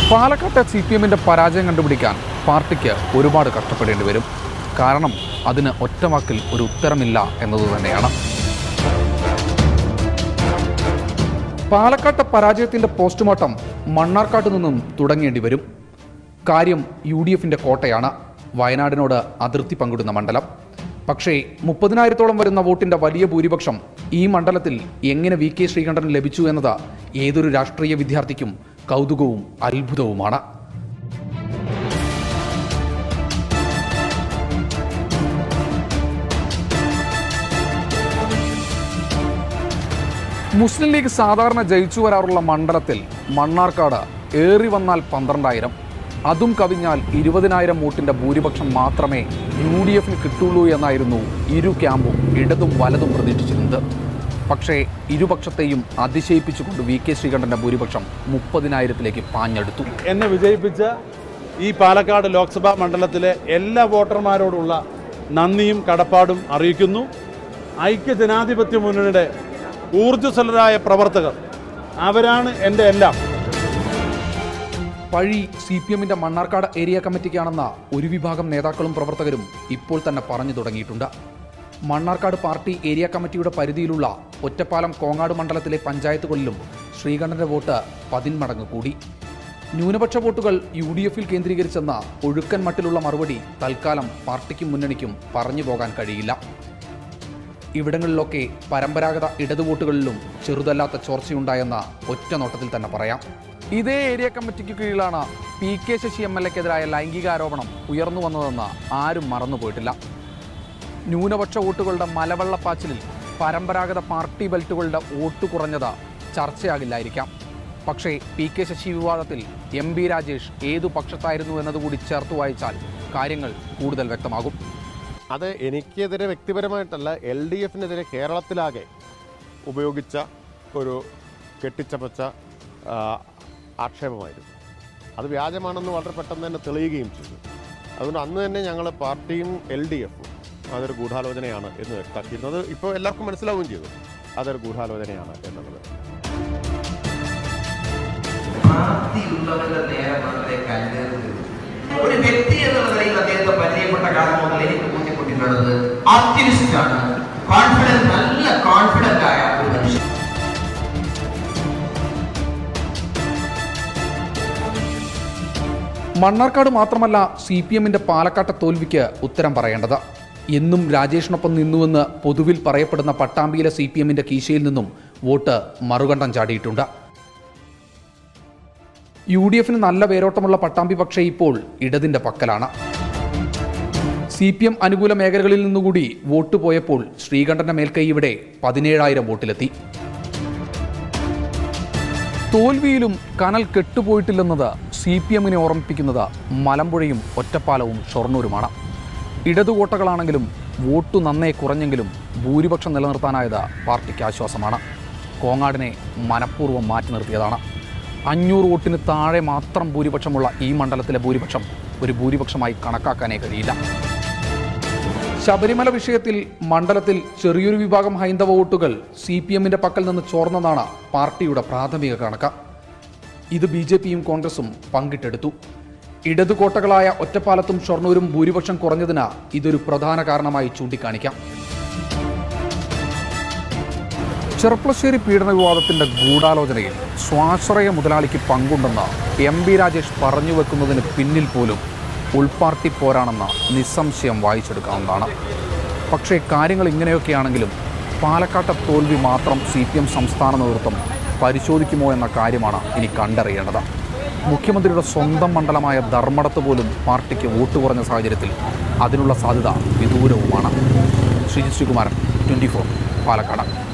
പാലക്കാട്ടെ C P എമ്മിൻ്റെ പരാജയം കണ്ടുപിടിക്കാൻ പാർട്ടിക്ക് ഒരുപാട് കഷ്ടപ്പെടേണ്ടി വരും കാരണം അതിന് ഒറ്റവാക്കിൽ ഒരു ഉത്തരമില്ല എന്നത് തന്നെയാണ് പാലക്കാട്ടെ പരാജയത്തിൻ്റെ പോസ്റ്റ്മോർട്ടം മണ്ണാർക്കാട്ട് നിന്നും തുടങ്ങേണ്ടി വരും കാര്യം യു ഡി എഫിൻ്റെ കോട്ടയാണ് വയനാടിനോട് അതിർത്തി പങ്കിടുന്ന മണ്ഡലം പക്ഷേ മുപ്പതിനായിരത്തോളം വരുന്ന വോട്ടിൻ്റെ വലിയ ഭൂരിപക്ഷം ഈ മണ്ഡലത്തിൽ എങ്ങനെ വി കെ ശ്രീകണ്ഠൻ ലഭിച്ചു എന്നത് ഏതൊരു രാഷ്ട്രീയ വിദ്യാർത്ഥിക്കും കൗതുകവും അത്ഭുതവുമാണ് മുസ്ലിം ലീഗ് സാധാരണ ജയിച്ചു വരാറുള്ള മണ്ഡലത്തിൽ മണ്ണാർക്കാട് ഏറി വന്നാൽ പന്ത്രണ്ടായിരം അതും കവിഞ്ഞാൽ ഇരുപതിനായിരം വോട്ടിന്റെ ഭൂരിപക്ഷം മാത്രമേ യു ഡി എഫിന് കിട്ടുള്ളൂ എന്നായിരുന്നു ഇരു ക്യാമ്പും ഇടതും വലതും പ്രതീക്ഷിച്ചിരുന്നത് പക്ഷേ ഇരുപക്ഷത്തെയും അതിശയിപ്പിച്ചുകൊണ്ട് വി കെ ശ്രീകണ്ഠന്റെ ഭൂരിപക്ഷം മുപ്പതിനായിരത്തിലേക്ക് പാഞ്ഞെടുത്തു എന്നെ വിജയിപ്പിച്ച ഈ പാലക്കാട് ലോക്സഭാ മണ്ഡലത്തിലെ എല്ലാ വോട്ടർമാരോടുള്ള നന്ദിയും കടപ്പാടും അറിയിക്കുന്നു ഐക്യ ജനാധിപത്യ മുന്നണിയുടെ ഊർജ്ജസ്വലരായ പ്രവർത്തകർ അവരാണ് എൻ്റെ എല്ലാം പഴി സി പി എമ്മിന്റെ മണ്ണാർക്കാട് ഏരിയ കമ്മിറ്റിക്കാണെന്ന ഒരു വിഭാഗം നേതാക്കളും പ്രവർത്തകരും ഇപ്പോൾ തന്നെ പറഞ്ഞു തുടങ്ങിയിട്ടുണ്ട് മണ്ണാർക്കാട് പാർട്ടി ഏരിയ കമ്മിറ്റിയുടെ പരിധിയിലുള്ള ഒറ്റപ്പാലം കോങ്ങാട് മണ്ഡലത്തിലെ പഞ്ചായത്തുകളിലും ശ്രീകണ്ഠന്റെ വോട്ട് പതിന്മടങ്ങ് കൂടി ന്യൂനപക്ഷ വോട്ടുകൾ യു ഡി എഫിൽ കേന്ദ്രീകരിച്ചെന്ന ഒഴുക്കൻ മട്ടിലുള്ള മറുപടി തൽക്കാലം പാർട്ടിക്കും മുന്നണിക്കും പറഞ്ഞു പോകാൻ കഴിയില്ല ഇവിടങ്ങളിലൊക്കെ പരമ്പരാഗത ഇടതു വോട്ടുകളിലും ചെറുതല്ലാത്ത ചോർച്ചയുണ്ടായെന്ന ഒറ്റ നോട്ടത്തിൽ തന്നെ പറയാം ഇതേ ഏരിയ കമ്മിറ്റിക്ക് കീഴിലാണ് P K Sasi M L എക്കെതിരായ ലൈംഗികാരോപണം ഉയർന്നു വന്നതെന്ന് ആരും മറന്നുപോയിട്ടില്ല ന്യൂനപക്ഷ വോട്ടുകളുടെ മലവെള്ളപ്പാച്ചിലിൽ പരമ്പരാഗത പാർട്ടി ബെൽറ്റുകളുടെ വോട്ട് കുറഞ്ഞത് ചർച്ചയാകില്ലായിരിക്കാം പക്ഷേ പി കെ ശശി വിവാദത്തിൽ എം ബി രാജേഷ് ഏതു പക്ഷത്തായിരുന്നു എന്നതുകൂടി ചേർത്ത് വായിച്ചാൽ കാര്യങ്ങൾ കൂടുതൽ വ്യക്തമാകും അത് എനിക്കെതിരെ വ്യക്തിപരമായിട്ടല്ല എൽ ഡി എഫിനെതിരെ കേരളത്തിലാകെ ഉപയോഗിച്ച ഒരു കെട്ടിച്ചമച്ച ആ, ആക്ഷേപമായിരുന്നു അത് വ്യാജമാണെന്ന് വളരെ പെട്ടെന്ന് തന്നെ തെളിയുകയും ചെയ്തു അതുകൊണ്ട് അന്ന് തന്നെ ഞങ്ങൾ പാർട്ടിയും എൽ ഡി എഫും അതൊരു ഗൂഢാലോചനയാണ് എന്ന് വ്യക്തമാക്കിയിരുന്നത് ഇപ്പോൾ എല്ലാവർക്കും മനസ്സിലാവുകയും ചെയ്തു അതൊരു ഗൂഢാലോചനയാണ് എന്നുള്ളത് ആർത്തിയുള്ളവരുടെ നേരെ മാത്രമേ കല്ലേറുന്നത് ഒരു വ്യക്തി എന്നുള്ള നിലയിൽ അദ്ദേഹത്തെ പരിചയപ്പെട്ട കാലം മുതൽ എനിക്ക് ബോധ്യപ്പെട്ടിട്ടുള്ളത് ആക്ടിവിസ്റ്റ് ആണ് കോൺഫിഡൻസ് നല്ല കോൺഫിഡന്റ് ആയ ഒരു മനുഷ്യൻ മണ്ണാർക്കാട് മാത്രമല്ല സി പി എമ്മിന്റെ പാലക്കാട്ടെ തോൽവിക്ക് ഉത്തരം പറയേണ്ടത് എന്നും രാജേഷിനൊപ്പം നിന്നുവെന്ന് പൊതുവിൽ പറയപ്പെടുന്ന പട്ടാമ്പിയിലെ സി പി എമ്മിന്റെ കീശയിൽ നിന്നും വോട്ട് മറുകണ്ഠം ചാടിയിട്ടുണ്ട് യു ഡി എഫിന് നല്ല വേരോട്ടമുള്ള പട്ടാമ്പി പക്ഷേ ഇപ്പോൾ ഇടതിന്റെ പക്കലാണ് സി പി എം അനുകൂല മേഖലകളിൽ നിന്നുകൂടി വോട്ട് പോയപ്പോൾ ശ്രീകണ്ഠന്റെ മേൽക്കൈ ഇവിടെ പതിനേഴായിരം വോട്ടിലെത്തി തോൽവിയിലും കനൽ കെട്ടുപോയിട്ടില്ലെന്നത് സി പി എമ്മിനെ ഓർമ്മിപ്പിക്കുന്നത് മലമ്പുഴയും ഒറ്റപ്പാലവും ഷൊർണൂരുമാണ് ഇടതുകോട്ടകളാണെങ്കിലും വോട്ട് നന്നേ കുറഞ്ഞെങ്കിലും ഭൂരിപക്ഷം നിലനിർത്താനായത് പാർട്ടിക്ക് ആശ്വാസമാണ് കോങ്ങാടിനെ മനഃപൂർവ്വം മാറ്റി നിർത്തിയതാണ് അഞ്ഞൂറ് വോട്ടിന് താഴെ മാത്രം ഭൂരിപക്ഷമുള്ള ഈ മണ്ഡലത്തിലെ ഭൂരിപക്ഷം ഒരു ഭൂരിപക്ഷമായി കണക്കാക്കാനേ കഴിയില്ല ശബരിമല വിഷയത്തിൽ മണ്ഡലത്തിൽ ചെറിയൊരു വിഭാഗം ഹൈന്ദവ വോട്ടുകൾ സി പി എമ്മിന്റെ പക്കൽ നിന്ന് ചോർന്നതാണ് പാർട്ടിയുടെ പ്രാഥമിക കണക്ക് ഇത് ബി ജെ പിയും കോൺഗ്രസും പങ്കിട്ടെടുത്തു ഇടതു കോട്ടകളായ ഒറ്റപ്പാലത്തും ഷൊർണൂരും ഭൂരിപക്ഷം കുറഞ്ഞതിന് ഇതൊരു പ്രധാന കാരണമായി ചൂണ്ടിക്കാണിക്കാം ചെർപ്പളശ്ശേരി പീഡന വിവാദത്തിന്റെ ഗൂഢാലോചനയിൽ സ്വാശ്രയ മുതലാളിക്ക് പങ്കുണ്ടെന്ന് എം ബി രാജേഷ് പറഞ്ഞു വെക്കുന്നതിന് പിന്നിൽ പോലും ഉൾപാർട്ടി പോരാണെന്ന് നിസ്സംശയം വായിച്ചെടുക്കാവുന്നതാണ് പക്ഷേ കാര്യങ്ങൾ ഇങ്ങനെയൊക്കെയാണെങ്കിലും പാലക്കാട്ടെ തോൽവി മാത്രം സി പി എം സംസ്ഥാന നേതൃത്വം പരിശോധിക്കുമോ എന്ന കാര്യമാണ് ഇനി കണ്ടറിയേണ്ടത് മുഖ്യമന്ത്രിയുടെ സ്വന്തം മണ്ഡലമായ ധർമ്മടത്ത് പോലും പാർട്ടിക്ക് വോട്ട് കുറഞ്ഞ സാഹചര്യത്തിൽ അതിനുള്ള സാധ്യത വിദൂരവുമാണ് ശ്രീജിത് ശ്രീകുമാരൻ ട്വൻറ്റി ഫോർ പാലക്കാട്